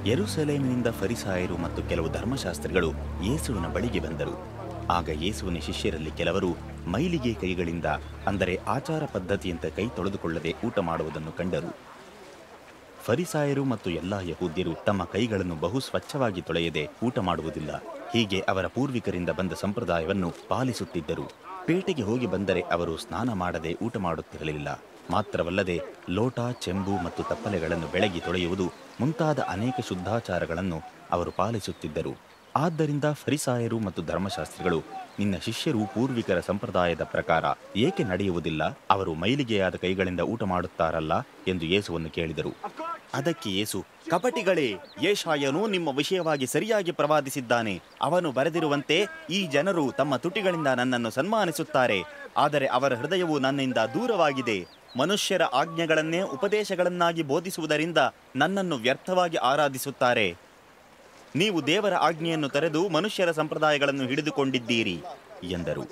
ಯೆರೂಸಲೇಮಿನಿಂದ ಫರಿಸಾಯರು ಮತ್ತು ಕೆಲವು ಧರ್ಮಶಾಸ್ತ್ರಿಗಳು ಯೇಸುವಿನ ಬಳಿಗೆ ಬಂದರು ಆಗ ಯೇಸುವಿನ ಶಿಷ್ಯರಲ್ಲಿ ಕೆಲವರು ಮೈಲಿಗೆ ಕೈಗಳಿಂದ ಅಂದರೆ ಆಚಾರ ಪದ್ಧತಿಯಂತೆ ಕೈ ತೊಳೆದುಕೊಳ್ಳದೆ ಊಟ ಮಾಡುವುದನ್ನು ಕಂಡರು ಫರಿಸಾಯರು ಮತ್ತು ಎಲ್ಲಾ ಯಹೂದ್ಯರು ತಮ್ಮ ಕೈಗಳನ್ನು ಬಹು ಸ್ವಚ್ಛವಾಗಿ ತೊಳೆಯದೆ ಊಟ ಮಾಡುವುದಿಲ್ಲ ಹೀಗೆ ಅವರ ಪೂರ್ವಿಕರಿಂದ ಬಂದ ಸಂಪ್ರದಾಯವನ್ನು ಪಾಲಿಸುತ್ತಿದ್ದರು ಪೇಟೆಗೆ ಹೋಗಿ ಬಂದರೆ ಅವರು ಸ್ನಾನ ಮಾಡದೆ ಊಟ ಮಾಡುತ್ತಿರಲಿಲ್ಲ ಮಾತ್ರವಲ್ಲದೆ ಲೋಟ ಚೆಂಬು ಮತ್ತು ತಪ್ಪಲೆಗಳನ್ನು ಬೆಳಗಿ ತೊಳೆಯುವುದು ಮುಂತಾದ ಅನೇಕ ಶುದ್ಧಾಚಾರಗಳನ್ನು ಅವರು ಪಾಲಿಸುತ್ತಿದ್ದರು ಆದ್ದರಿಂದ ಫರಿಸಾಯರು ಮತ್ತು ಧರ್ಮಶಾಸ್ತ್ರಿಗಳು ನಿನ್ನ ಶಿಷ್ಯರು ಪೂರ್ವಿಕರ ಸಂಪ್ರದಾಯದ ಪ್ರಕಾರ ಏಕೆ ನಡೆಯುವುದಿಲ್ಲ ಅವರು ಮೈಲಿಗೆಯಾದ ಕೈಗಳಿಂದ ಊಟ ಮಾಡುತ್ತಾರಲ್ಲ ಎಂದು ಯೇಸುವನ್ನು ಕೇಳಿದರು ಅದಕ್ಕೆ ಯೇಸು ಕಪಟಿಗಳೇ ಯೇಷಾಯನು ನಿಮ್ಮ ವಿಷಯವಾಗಿ ಸರಿಯಾಗಿ ಪ್ರವಾದಿಸಿದ್ದಾನೆ ಅವನು ಬರೆದಿರುವಂತೆ ಈ ಜನರು ತಮ್ಮ ತುಟಿಗಳಿಂದ ನನ್ನನ್ನು ಸನ್ಮಾನಿಸುತ್ತಾರೆ ಆದರೆ ಅವರ ಹೃದಯವು ನನ್ನಿಂದ ದೂರವಾಗಿದೆ ಮನುಷ್ಯರ ಆಜ್ಞೆಗಳನ್ನೇ ಉಪದೇಶಗಳನ್ನಾಗಿ ಬೋಧಿಸುವುದರಿಂದ ನನ್ನನ್ನು ವ್ಯರ್ಥವಾಗಿ ಆರಾಧಿಸುತ್ತಾರೆ ನೀವು ದೇವರ ಆಜ್ಞೆಯನ್ನು ತೊರೆದು ಮನುಷ್ಯರ ಸಂಪ್ರದಾಯಗಳನ್ನು ಹಿಡಿದುಕೊಂಡಿದ್ದೀರಿ ಎಂದರು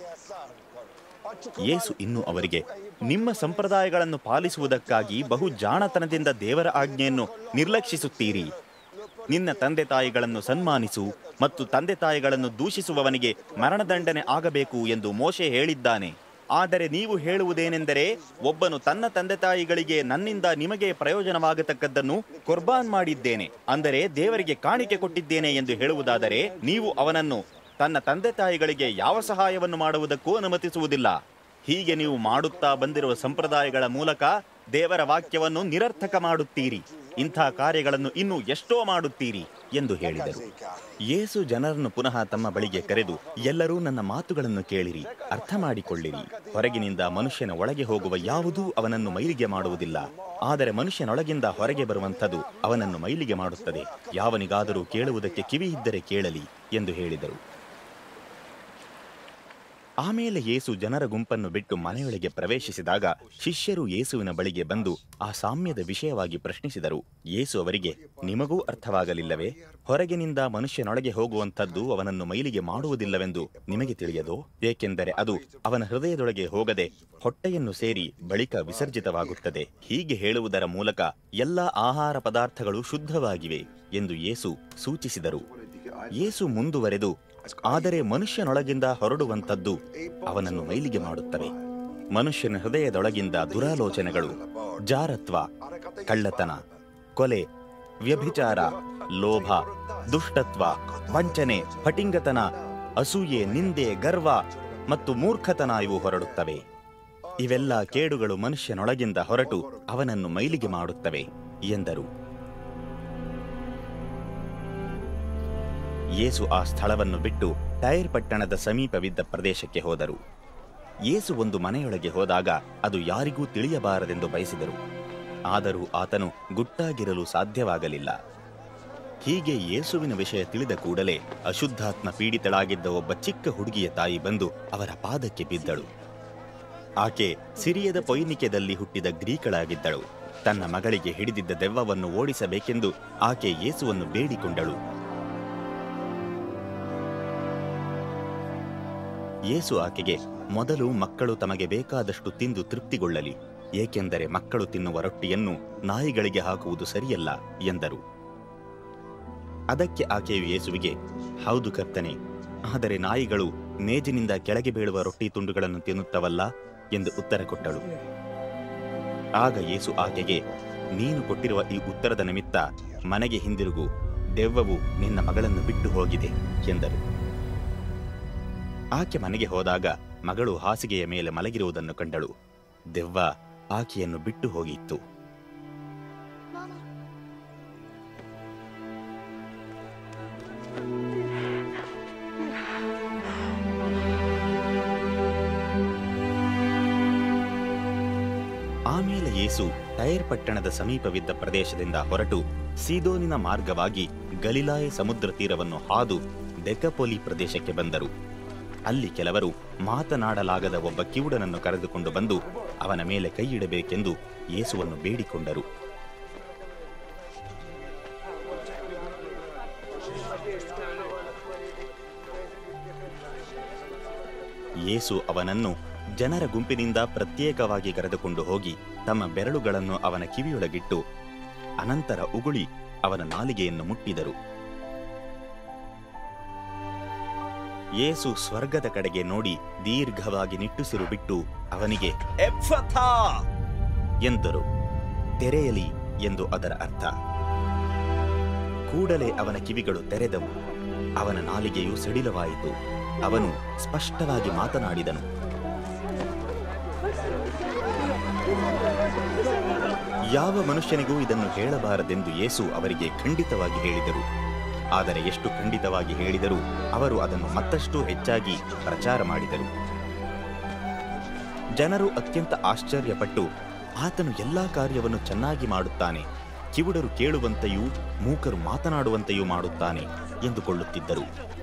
ಯೇಸು ಇನ್ನು ಅವರಿಗೆ ನಿಮ್ಮ ಸಂಪ್ರದಾಯಗಳನ್ನು ಪಾಲಿಸುವುದಕ್ಕಾಗಿ ಬಹು ಜಾಣತನದಿಂದ ದೇವರ ಆಜ್ಞೆಯನ್ನು ನಿರ್ಲಕ್ಷಿಸುತ್ತೀರಿ ನಿನ್ನ ತಂದೆ ತಾಯಿಗಳನ್ನು ಸನ್ಮಾನಿಸು ಮತ್ತು ತಂದೆ ತಾಯಿಗಳನ್ನು ದೂಷಿಸುವವನಿಗೆ ಮರಣದಂಡನೆ ಆಗಬೇಕು ಎಂದು ಮೋಶೆ ಹೇಳಿದ್ದಾನೆ ಆದರೆ ನೀವು ಹೇಳುವುದೇನೆಂದರೆ ಒಬ್ಬನು ತನ್ನ ತಂದೆ ತಾಯಿಗಳಿಗೆ ನನ್ನಿಂದ ನಿಮಗೆ ಪ್ರಯೋಜನವಾಗತಕ್ಕದ್ದನ್ನು ಕುರ್ಬಾನ್ ಮಾಡಿದ್ದೇನೆ ಅಂದರೆ ದೇವರಿಗೆ ಕಾಣಿಕೆ ಕೊಟ್ಟಿದ್ದೇನೆ ಎಂದು ಹೇಳುವುದಾದರೆ ನೀವು ಅವನನ್ನು ತನ್ನ ತಂದೆ ತಾಯಿಗಳಿಗೆ ಯಾವ ಸಹಾಯವನ್ನು ಮಾಡುವುದಕ್ಕೂ ಅನುಮತಿಸುವುದಿಲ್ಲ ಹೀಗೆ ನೀವು ಮಾಡುತ್ತಾ ಬಂದಿರುವ ಸಂಪ್ರದಾಯಗಳ ಮೂಲಕ ದೇವರ ವಾಕ್ಯವನ್ನು ನಿರರ್ಥಕ ಮಾಡುತ್ತೀರಿ ಇಂಥ ಕಾರ್ಯಗಳನ್ನು ಇನ್ನೂ ಎಷ್ಟೋ ಮಾಡುತ್ತೀರಿ ಎಂದು ಹೇಳಿದರು ಯೇಸು ಜನರನ್ನು ಪುನಃ ತಮ್ಮ ಬಳಿಗೆ ಕರೆದು ಎಲ್ಲರೂ ನನ್ನ ಮಾತುಗಳನ್ನು ಕೇಳಿರಿ ಅರ್ಥ ಮಾಡಿಕೊಳ್ಳಿರಿ ಹೊರಗಿನಿಂದ ಮನುಷ್ಯನ ಒಳಗೆ ಹೋಗುವ ಯಾವುದೂ ಅವನನ್ನು ಮೈಲಿಗೆ ಮಾಡುವುದಿಲ್ಲ ಆದರೆ ಮನುಷ್ಯನೊಳಗಿಂದ ಹೊರಗೆ ಬರುವಂಥದ್ದು ಅವನನ್ನು ಮೈಲಿಗೆ ಮಾಡುತ್ತದೆ ಯಾವನಿಗಾದರೂ ಕೇಳುವುದಕ್ಕೆ ಕಿವಿ ಇದ್ದರೆ ಕೇಳಲಿ ಎಂದು ಹೇಳಿದರು ಆಮೇಲೆ ಯೇಸು ಜನರ ಗುಂಪನ್ನು ಬಿಟ್ಟು ಮನೆಯೊಳಗೆ ಪ್ರವೇಶಿಸಿದಾಗ ಶಿಷ್ಯರು ಯೇಸುವಿನ ಬಳಿಗೆ ಬಂದು ಆ ಸಾಮ್ಯದ ವಿಷಯವಾಗಿ ಪ್ರಶ್ನಿಸಿದರು ಯೇಸು ಅವರಿಗೆ ನಿಮಗೂ ಅರ್ಥವಾಗಲಿಲ್ಲವೇ ಹೊರಗಿನಿಂದ ಮನುಷ್ಯನೊಳಗೆ ಹೋಗುವಂಥದ್ದು ಅವನನ್ನು ಮೈಲಿಗೆ ಮಾಡುವುದಿಲ್ಲವೆಂದು ನಿಮಗೆ ತಿಳಿಯದೋ ಏಕೆಂದರೆ ಅದು ಅವನ ಹೃದಯದೊಳಗೆ ಹೋಗದೆ ಹೊಟ್ಟೆಯನ್ನು ಸೇರಿ ಬಳಿಕ ವಿಸರ್ಜಿತವಾಗುತ್ತದೆ ಹೀಗೆ ಹೇಳುವುದರ ಮೂಲಕ ಎಲ್ಲ ಆಹಾರ ಪದಾರ್ಥಗಳು ಶುದ್ಧವಾಗಿವೆ ಎಂದು ಯೇಸು ಸೂಚಿಸಿದರು ಯೇಸು ಮುಂದುವರೆದು ಆದರೆ ಮನುಷ್ಯನೊಳಗಿಂದ ಹೊರಡುವಂಥದ್ದು ಅವನನ್ನು ಮೈಲಿಗೆ ಮಾಡುತ್ತವೆ ಮನುಷ್ಯನ ಹೃದಯದೊಳಗಿಂದ ದುರಾಲೋಚನೆಗಳು ಜಾರತ್ವ ಕಳ್ಳತನ ಕೊಲೆ ವ್ಯಭಿಚಾರ ಲೋಭ ದುಷ್ಟತ್ವ ವಂಚನೆ ಫಟಿಂಗತನ ಅಸೂಯೆ ನಿಂದೆ ಗರ್ವ ಮತ್ತು ಮೂರ್ಖತನ ಇವು ಹೊರಡುತ್ತವೆ ಇವೆಲ್ಲ ಕೇಡುಗಳು ಮನುಷ್ಯನೊಳಗಿಂದ ಹೊರಟು ಅವನನ್ನು ಮೈಲಿಗೆ ಮಾಡುತ್ತವೆ ಎಂದರು ಯೇಸು ಆ ಸ್ಥಳವನ್ನು ಬಿಟ್ಟು ಟೈರ್ ಪಟ್ಟಣದ ಸಮೀಪವಿದ್ದ ಪ್ರದೇಶಕ್ಕೆ ಹೋದರು ಯೇಸು ಒಂದು ಮನೆಯೊಳಗೆ ಹೋದಾಗ ಅದು ಯಾರಿಗೂ ತಿಳಿಯಬಾರದೆಂದು ಬಯಸಿದರು ಆದರೂ ಆತನು ಗುಟ್ಟಾಗಿರಲು ಸಾಧ್ಯವಾಗಲಿಲ್ಲ ಹೀಗೆ ಯೇಸುವಿನ ವಿಷಯ ತಿಳಿದ ಕೂಡಲೇ ಅಶುದ್ಧಾತ್ಮ ಪೀಡಿತಳಾಗಿದ್ದ ಒಬ್ಬ ಚಿಕ್ಕ ಹುಡುಗಿಯ ತಾಯಿ ಬಂದು ಅವರ ಪಾದಕ್ಕೆ ಬಿದ್ದಳು ಆಕೆ ಸಿರಿಯದ ಪೊಯ್ನಿಕೆದಲ್ಲಿ ಹುಟ್ಟಿದ ಗ್ರೀಕಳಾಗಿದ್ದಳು ತನ್ನ ಮಗಳಿಗೆ ಹಿಡಿದಿದ್ದ ದೆವ್ವವನ್ನು ಓಡಿಸಬೇಕೆಂದು ಆಕೆ ಯೇಸುವನ್ನು ಬೇಡಿಕೊಂಡಳು ಯೇಸು ಆಕೆಗೆ ಮೊದಲು ಮಕ್ಕಳು ತಮಗೆ ಬೇಕಾದಷ್ಟು ತಿಂದು ತೃಪ್ತಿಗೊಳ್ಳಲಿ ಏಕೆಂದರೆ ಮಕ್ಕಳು ತಿನ್ನುವ ರೊಟ್ಟಿಯನ್ನು ನಾಯಿಗಳಿಗೆ ಹಾಕುವುದು ಸರಿಯಲ್ಲ ಎಂದರು ಅದಕ್ಕೆ ಆಕೆಯು ಯೇಸುವಿಗೆ ಹೌದು ಕರ್ತನೆ ಆದರೆ ನಾಯಿಗಳು ಮೇಜಿನಿಂದ ಕೆಳಗೆ ಬೀಳುವ ರೊಟ್ಟಿ ತುಂಡುಗಳನ್ನು ತಿನ್ನುತ್ತವಲ್ಲ ಎಂದು ಉತ್ತರ ಕೊಟ್ಟಳು ಆಗ ಯೇಸು ಆಕೆಗೆ ನೀನು ಕೊಟ್ಟಿರುವ ಈ ಉತ್ತರದ ನಿಮಿತ್ತ ಮನೆಗೆ ಹಿಂದಿರುಗು ದೆವ್ವವು ನಿನ್ನ ಮಗಳನ್ನು ಬಿಟ್ಟು ಹೋಗಿದೆ ಎಂದರು ಆಕೆ ಮನೆಗೆ ಹೋದಾಗ ಮಗಳು ಹಾಸಿಗೆಯ ಮೇಲೆ ಮಲಗಿರುವುದನ್ನು ಕಂಡಳು ದೆವ್ವ ಆಕೆಯನ್ನು ಬಿಟ್ಟು ಹೋಗಿತ್ತು ಆಮೇಲೆ ಯೇಸು ಟೈರ್ ಪಟ್ಟಣದ ಸಮೀಪವಿದ್ದ ಪ್ರದೇಶದಿಂದ ಹೊರಟು ಸೀದೋನಿನ ಮಾರ್ಗವಾಗಿ ಗಲಿಲಾಯ ಸಮುದ್ರ ತೀರವನ್ನು ಹಾದು ಡೆಕಪೊಲಿ ಪ್ರದೇಶಕ್ಕೆ ಬಂದರು ಅಲ್ಲಿ ಕೆಲವರು ಮಾತನಾಡಲಾಗದ ಒಬ್ಬ ಕಿವುಡನನ್ನು ಕರೆದುಕೊಂಡು ಬಂದು ಅವನ ಮೇಲೆ ಕೈಯಿಡಬೇಕೆಂದು ಯೇಸುವನ್ನು ಬೇಡಿಕೊಂಡರು ಯೇಸು ಅವನನ್ನು ಜನರ ಗುಂಪಿನಿಂದ ಪ್ರತ್ಯೇಕವಾಗಿ ಕರೆದುಕೊಂಡು ಹೋಗಿ ತಮ್ಮ ಬೆರಳುಗಳನ್ನು ಅವನ ಕಿವಿಯೊಳಗಿಟ್ಟು ಅನಂತರ ಉಗುಳಿ ಅವನ ನಾಲಿಗೆಯನ್ನು ಮುಟ್ಟಿದರು ಯೇಸು ಸ್ವರ್ಗದ ಕಡೆಗೆ ನೋಡಿ ದೀರ್ಘವಾಗಿ ನಿಟ್ಟುಸಿರು ಬಿಟ್ಟು ಅವನಿಗೆ ಎಫ್ಫಥಾ ಎಂದರು ತೆರೆಯಲಿ ಎಂದು ಅದರ ಅರ್ಥ ಕೂಡಲೇ ಅವನ ಕಿವಿಗಳು ತೆರೆದವು ಅವನ ನಾಲಿಗೆಯು ಸಡಿಲವಾಯಿತು ಅವನು ಸ್ಪಷ್ಟವಾಗಿ ಮಾತನಾಡಿದನು ಯಾವ ಮನುಷ್ಯನಿಗೂ ಇದನ್ನು ಹೇಳಬಾರದೆಂದು ಯೇಸು ಅವರಿಗೆ ಖಂಡಿತವಾಗಿ ಹೇಳಿದರು ಆದರೆ ಎಷ್ಟು ಖಂಡಿತವಾಗಿ ಹೇಳಿದರೂ ಅವರು ಅದನ್ನು ಮತ್ತಷ್ಟು ಹೆಚ್ಚಾಗಿ ಪ್ರಚಾರ ಮಾಡಿದರು ಜನರು ಅತ್ಯಂತ ಆಶ್ಚರ್ಯಪಟ್ಟು ಆತನು ಎಲ್ಲಾ ಕಾರ್ಯವನ್ನು ಚೆನ್ನಾಗಿ ಮಾಡುತ್ತಾನೆ ಕಿವುಡರು ಕೇಳುವಂತೆಯೂ ಮೂಕರು ಮಾತನಾಡುವಂತೆಯೂ ಮಾಡುತ್ತಾನೆ ಎಂದುಕೊಳ್ಳುತ್ತಿದ್ದರು